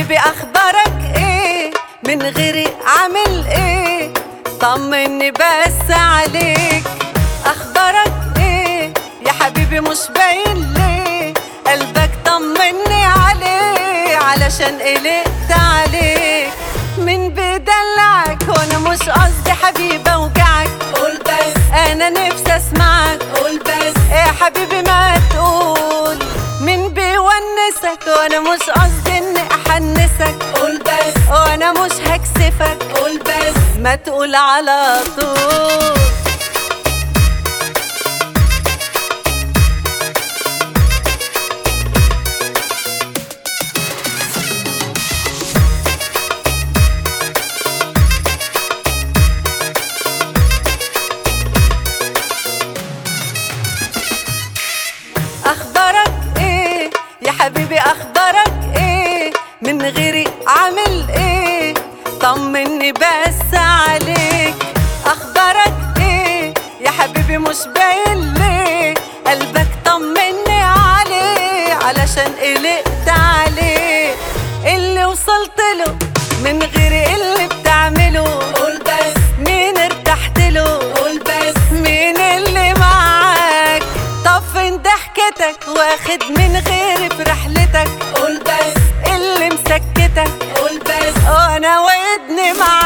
حبيبي اخبارك ايه من غيري عامل ايه طمني بس عليك اخبارك ايه يا حبيبي مش باين ليه قلبك طمني عليه علشان قلقت عليك من بيدلعك وانا مش قصدي حبيبي اوجعك قول بس انا نفسي اسمعك قول بس يا حبيبي ما تقول مين بيونسك وانا مش قصدي اني احنسك قول بس وانا مش هكسفك قول بس ما تقول على طول اخبارك ايه يا حبيبي اخبارك ايه من غيري عامل ايه طمني بس عليك اخبارك ايه يا حبيبي مش باين ليه قلبك طمني عليه علشان قلقت عليه اللي وصلت له من غير اللي بتعمله قول بس مين ارتحت له قول بس مين اللي معاك طب فين ضحكتك واخد من غيري في رحلتك قول بس اللي مسكتك قول بس وانا ودني معاك